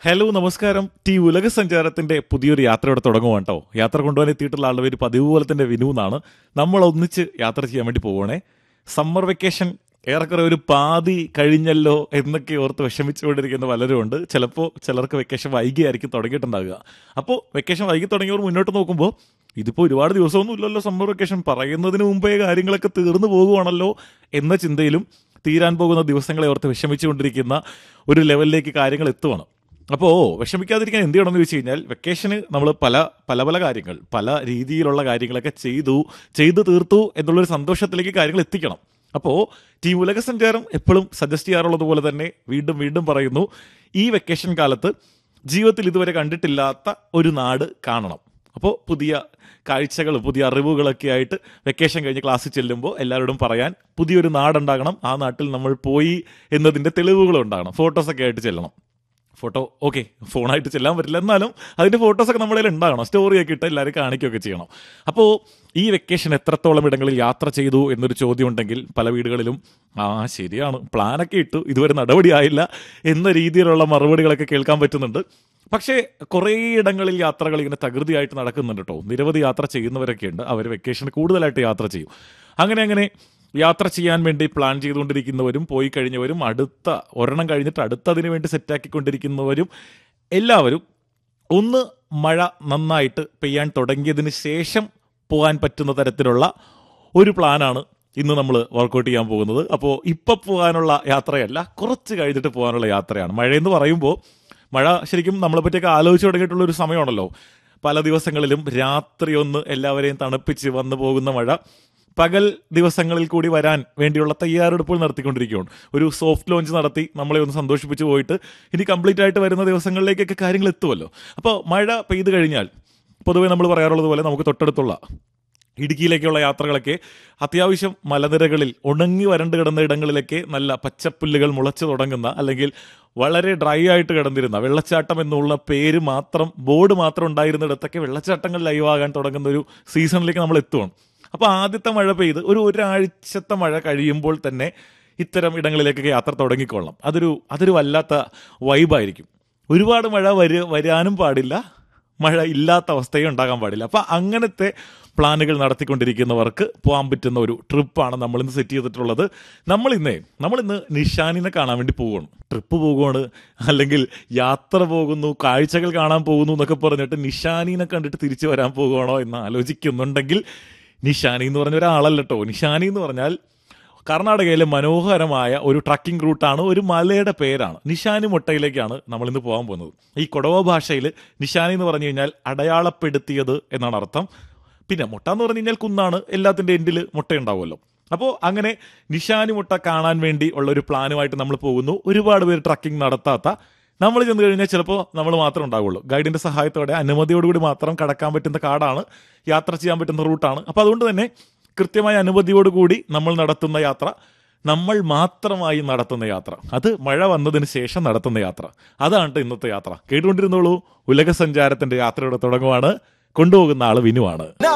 hello നമസ്കാരം T ഉലക സഞ്ചാരത്തിന്റെ പുതിയൊരു യാത്രയോടെ തുടങ്ങുവാണ് കേട്ടോ യാത്ര കൊണ്ടുപോകാൻ എത്തിയിട്ടുള്ള ആളുടെ പേര് പതിവ് പോലെ തന്നെ വിനു എന്നാണ് നമ്മൾ ഒന്നിച്ച് യാത്ര ചെയ്യാൻ വേണ്ടി പോവുകയാണേ സമ്മർ വെക്കേഷൻ ഏറെക്കുറെ ഒരു പാതി കഴിഞ്ഞല്ലോ എന്നൊക്കെ ഓർത്ത് വിഷമിച്ചുകൊണ്ടിരിക്കുന്ന പലരും ഉണ്ട് ചിലപ്പോൾ ചിലർക്ക് വെക്കേഷൻ വൈകിയായിരിക്കും തുടങ്ങിയിട്ടുണ്ടാകുക അപ്പോൾ വെക്കേഷൻ വൈകി തുടങ്ങിയവർ മുന്നോട്ട് നോക്കുമ്പോൾ ഇതിപ്പോൾ ഒരുപാട് ദിവസമൊന്നും ഇല്ലല്ലോ സമ്മർ വെക്കേഷൻ പറയുന്നതിന് മുമ്പേ കാര്യങ്ങളൊക്കെ തീർന്നു പോകുവാണല്ലോ എന്ന ചിന്തയിലും തീരാൻ പോകുന്ന ദിവസങ്ങളെ ഓർത്ത് വിഷമിച്ചുകൊണ്ടിരിക്കുന്ന ഒരു ലെവലിലേക്ക് കാര്യങ്ങൾ എത്തുവാണ് അപ്പോൾ വിഷമിക്കാതിരിക്കാൻ എന്ത് ചെയ്യണമെന്ന് ചോദിച്ചു കഴിഞ്ഞാൽ വെക്കേഷന് നമ്മൾ പല പല പല കാര്യങ്ങൾ പല രീതിയിലുള്ള കാര്യങ്ങളൊക്കെ ചെയ്തു ചെയ്തു തീർത്തു എന്നുള്ളൊരു സന്തോഷത്തിലേക്ക് കാര്യങ്ങൾ എത്തിക്കണം അപ്പോൾ ടീം ഉലക സഞ്ചാരം എപ്പോഴും സജസ്റ്റ് ചെയ്യാറുള്ളത് പോലെ തന്നെ വീണ്ടും വീണ്ടും പറയുന്നു ഈ വെക്കേഷൻ കാലത്ത് ജീവിതത്തിൽ ഇതുവരെ കണ്ടിട്ടില്ലാത്ത ഒരു നാട് കാണണം അപ്പോൾ പുതിയ കാഴ്ചകൾ പുതിയ അറിവുകളൊക്കെ ആയിട്ട് വെക്കേഷൻ കഴിഞ്ഞ് ക്ലാസ്സിൽ ചെല്ലുമ്പോൾ എല്ലാവരോടും പറയാൻ പുതിയൊരു നാടുണ്ടാകണം ആ നാട്ടിൽ നമ്മൾ പോയി എന്നതിൻ്റെ തെളിവുകളുണ്ടാകണം ഫോട്ടോസൊക്കെ ആയിട്ട് ചെല്ലണം ഫോട്ടോ ഓക്കെ ഫോണായിട്ട് ചെല്ലാൻ പറ്റില്ല എന്നാലും അതിൻ്റെ ഫോട്ടോസൊക്കെ നമ്മുടെ കയ്യിൽ ഉണ്ടാകണം സ്റ്റോറിയൊക്കെ ഇട്ട് എല്ലാവരും കാണിക്കുകയൊക്കെ ചെയ്യണം അപ്പോൾ ഈ വെക്കേഷൻ എത്രത്തോളം ഇടങ്ങളിൽ യാത്ര ചെയ്തു എന്നൊരു ചോദ്യം ഉണ്ടെങ്കിൽ പല വീടുകളിലും ആ ശരിയാണ് പ്ലാനൊക്കെ ഇട്ടു ഇതുവരെ നടപടിയായില്ല എന്ന രീതിയിലുള്ള മറുപടികളൊക്കെ കേൾക്കാൻ പറ്റുന്നുണ്ട് പക്ഷേ കുറേ ഇടങ്ങളിൽ യാത്രകൾ ഇങ്ങനെ തകൃതിയായിട്ട് നടക്കുന്നുണ്ട് കേട്ടോ നിരവധി യാത്ര ചെയ്യുന്നവരൊക്കെ ഉണ്ട് അവർ വെക്കേഷന് കൂടുതലായിട്ട് യാത്ര ചെയ്യും അങ്ങനെ അങ്ങനെ യാത്ര ചെയ്യാൻ വേണ്ടി പ്ലാൻ ചെയ്തുകൊണ്ടിരിക്കുന്നവരും പോയി കഴിഞ്ഞവരും അടുത്ത ഒരെണ്ണം കഴിഞ്ഞിട്ട് അടുത്തതിന് വേണ്ടി സെറ്റാക്കിക്കൊണ്ടിരിക്കുന്നവരും എല്ലാവരും ഒന്ന് മഴ നന്നായിട്ട് പെയ്യാൻ തുടങ്ങിയതിന് ശേഷം പോകാൻ പറ്റുന്ന തരത്തിലുള്ള ഒരു പ്ലാനാണ് ഇന്ന് നമ്മൾ വർക്കൗട്ട് ചെയ്യാൻ പോകുന്നത് അപ്പോൾ ഇപ്പം പോകാനുള്ള യാത്രയല്ല കുറച്ച് കഴിഞ്ഞിട്ട് പോകാനുള്ള യാത്രയാണ് മഴയെന്ന് പറയുമ്പോൾ മഴ ശരിക്കും നമ്മളെ പറ്റിയൊക്കെ ആലോചിച്ച് തുടങ്ങിയിട്ടുള്ള ഒരു സമയമാണല്ലോ പല ദിവസങ്ങളിലും രാത്രി ഒന്ന് എല്ലാവരെയും തണുപ്പിച്ച് വന്നു പോകുന്ന മഴ പകൽ ദിവസങ്ങളിൽ കൂടി വരാൻ വേണ്ടിയുള്ള തയ്യാറെടുപ്പുകൾ നടത്തിക്കൊണ്ടിരിക്കുകയാണ് ഒരു സോഫ്റ്റ് ലോഞ്ച് നടത്തി നമ്മളെ ഒന്ന് സന്തോഷിപ്പിച്ച് പോയിട്ട് ഇനി കംപ്ലീറ്റ് ആയിട്ട് വരുന്ന ദിവസങ്ങളിലേക്കൊക്കെ കാര്യങ്ങൾ എത്തുമല്ലോ അപ്പോൾ മഴ പെയ്തു കഴിഞ്ഞാൽ പൊതുവേ നമ്മൾ പറയാറുള്ളത് പോലെ നമുക്ക് തൊട്ടടുത്തുള്ള ഇടുക്കിയിലേക്കുള്ള യാത്രകളൊക്കെ അത്യാവശ്യം മലനിരകളിൽ ഉണങ്ങി വരണ്ട് കിടന്ന ഇടങ്ങളിലൊക്കെ നല്ല പച്ചപ്പുല്ലുകൾ മുളച്ചു തുടങ്ങുന്ന അല്ലെങ്കിൽ വളരെ ഡ്രൈ ആയിട്ട് കിടന്നിരുന്ന വെള്ളച്ചാട്ടം എന്നുള്ള പേര് മാത്രം ബോർഡ് മാത്രം ഉണ്ടായിരുന്നിടത്തൊക്കെ വെള്ളച്ചാട്ടങ്ങൾ ലൈവാകാൻ തുടങ്ങുന്ന ഒരു സീസണിലേക്ക് നമ്മൾ എത്തുകയാണ് അപ്പോൾ ആദ്യത്തെ മഴ പെയ്ത് ഒരു ഒരാഴ്ചത്തെ മഴ കഴിയുമ്പോൾ തന്നെ ഇത്തരം ഇടങ്ങളിലേക്കൊക്കെ യാത്ര തുടങ്ങിക്കൊള്ളാം അതൊരു അതൊരു വല്ലാത്ത വൈബായിരിക്കും ഒരുപാട് മഴ വരു വരാനും പാടില്ല മഴ ഇല്ലാത്ത അവസ്ഥയും ഉണ്ടാകാൻ പാടില്ല അപ്പം അങ്ങനത്തെ പ്ലാനുകൾ നടത്തിക്കൊണ്ടിരിക്കുന്നവർക്ക് പോകാൻ പറ്റുന്ന ഒരു ട്രിപ്പാണ് നമ്മൾ ഇന്ന് സെറ്റ് ചെയ്തിട്ടുള്ളത് നമ്മൾ ഇന്നേ നമ്മൾ ഇന്ന് നിഷാനിനെ കാണാൻ വേണ്ടി പോവുകയാണ് ട്രിപ്പ് പോകുകയാണ് അല്ലെങ്കിൽ യാത്ര പോകുന്നു കാഴ്ചകൾ കാണാൻ പോകുന്നു എന്നൊക്കെ പറഞ്ഞിട്ട് നിഷാനിനെ കണ്ടിട്ട് തിരിച്ചു വരാൻ പോകുകയാണോ എന്ന് ആലോചിക്കുന്നുണ്ടെങ്കിൽ നിഷാനി എന്ന് പറഞ്ഞ ഒരാളല്ല കേട്ടോ നിഷാനി എന്ന് പറഞ്ഞാൽ കർണാടകയിലെ മനോഹരമായ ഒരു ട്രക്കിംഗ് റൂട്ടാണ് ഒരു മലയുടെ പേരാണ് നിഷാനി മുട്ടയിലേക്കാണ് നമ്മൾ ഇന്ന് പോകാൻ പോകുന്നത് ഈ കൊടവ ഭാഷയിൽ നിഷാനി എന്ന് പറഞ്ഞു കഴിഞ്ഞാൽ അടയാളപ്പെടുത്തിയത് എന്നാണ് അർത്ഥം പിന്നെ മുട്ട എന്ന് പറഞ്ഞു കഴിഞ്ഞാൽ കുന്നാണ് എല്ലാത്തിൻ്റെ എൻഡിൽ മുട്ടയുണ്ടാവുമല്ലോ അപ്പോൾ അങ്ങനെ നിഷാനി മുട്ട കാണാൻ വേണ്ടി ഉള്ള ഒരു പ്ലാനുമായിട്ട് നമ്മൾ പോകുന്നു ഒരുപാട് പേര് ട്രക്കിംഗ് നടത്താത്ത നമ്മൾ ചെന്ന് കഴിഞ്ഞാൽ ചിലപ്പോൾ നമ്മൾ മാത്രമേ ഉണ്ടാവുള്ളൂ ഗൈഡിന്റെ സഹായത്തോടെ അനുമതിയോടുകൂടി മാത്രം കടക്കാൻ പറ്റുന്ന കാടാണ് യാത്ര ചെയ്യാൻ പറ്റുന്ന റൂട്ടാണ് അപ്പോൾ അതുകൊണ്ട് തന്നെ കൃത്യമായ അനുമതിയോടുകൂടി നമ്മൾ നടത്തുന്ന യാത്ര നമ്മൾ മാത്രമായി നടത്തുന്ന യാത്ര അത് മഴ വന്നതിന് ശേഷം നടത്തുന്ന യാത്ര അതാണ് ഇന്നത്തെ യാത്ര കേട്ടുകൊണ്ടിരുന്നോളൂ ഉലക സഞ്ചാരത്തിന്റെ യാത്രയുടെ തുടങ്ങുവാണ് കൊണ്ടുപോകുന്ന ആള് വിനുവാണ്